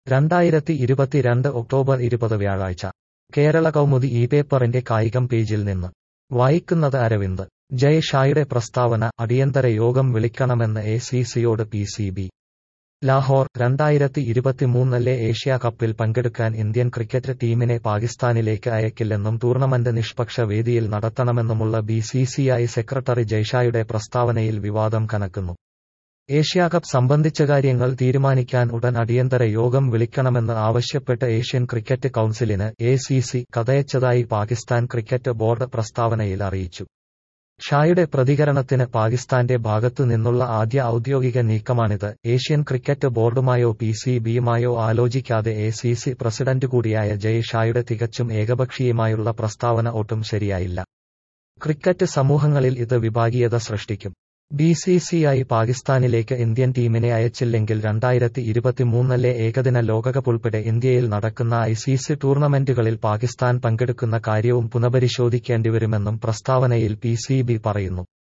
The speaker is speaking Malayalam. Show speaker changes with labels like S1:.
S1: രണ്ടായിരത്തി ഇരുപത്തിരണ്ട് ഒക്ടോബർ ഇരുപത് വ്യാഴാഴ്ച കേരള കൗമുദി ഈ പേപ്പറിന്റെ കായികം പേജിൽ നിന്ന് വായിക്കുന്നത് അരവിന്ദ് ജയ് ഷായുടെ പ്രസ്താവന അടിയന്തര യോഗം വിളിക്കണമെന്ന് എ സി സിയോട് പി സി ബി ലാഹോർ രണ്ടായിരത്തി ഇരുപത്തിമൂന്നിലെ ഏഷ്യാ കപ്പിൽ പങ്കെടുക്കാൻ ഇന്ത്യൻ ക്രിക്കറ്റ് ടീമിനെ പാകിസ്ഥാനിലേക്ക് അയക്കില്ലെന്നും ടൂർണമെന്റ് നിഷ്പക്ഷ വേദിയിൽ നടത്തണമെന്നുമുള്ള B C C I secretary ജയ്ഷായുടെ പ്രസ്താവനയിൽ വിവാദം കനക്കുന്നു ഏഷ്യാകപ്പ് സംബന്ധിച്ച കാര്യങ്ങൾ തീരുമാനിക്കാൻ ഉടൻ അടിയന്തര യോഗം വിളിക്കണമെന്ന് ആവശ്യപ്പെട്ട് ഏഷ്യൻ ക്രിക്കറ്റ് കൌൺസിലിന് എ സി സി കഥയച്ചതായി പാകിസ്ഥാൻ ക്രിക്കറ്റ് ബോർഡ് പ്രസ്താവനയിൽ അറിയിച്ചു ഷായുടെ പ്രതികരണത്തിന് പാകിസ്ഥാന്റെ ഭാഗത്തു നിന്നുള്ള ആദ്യ ഔദ്യോഗിക നീക്കമാണിത് ഏഷ്യൻ ക്രിക്കറ്റ് ബോർഡുമായോ പി സി ബിയുമായോ ആലോചിക്കാതെ എ സി സി പ്രസിഡന്റ് കൂടിയായ ജയ് ഷായുടെ തികച്ചും ഏകപക്ഷീയമായുള്ള പ്രസ്താവന ഒട്ടും ശരിയായില്ല ക്രിക്കറ്റ് സമൂഹങ്ങളിൽ ഇത് വിഭാഗീയത സൃഷ്ടിക്കും ബി സി സി ഐ പാകിസ്ഥാനിലേക്ക് ഇന്ത്യൻ ടീമിനെ അയച്ചില്ലെങ്കിൽ രണ്ടായിരത്തി ഇരുപത്തിമൂന്നിലെ ഏകദിന ലോകകപ്പ് ഉൾപ്പെടെ ഇന്ത്യയിൽ നടക്കുന്ന ഐ സി സി ടൂർണമെന്റുകളിൽ പാകിസ്ഥാൻ പങ്കെടുക്കുന്ന കാര്യവും പുനഃപരിശോധിക്കേണ്ടിവരുമെന്നും പ്രസ്താവനയിൽ പി സി ബി പറയുന്നു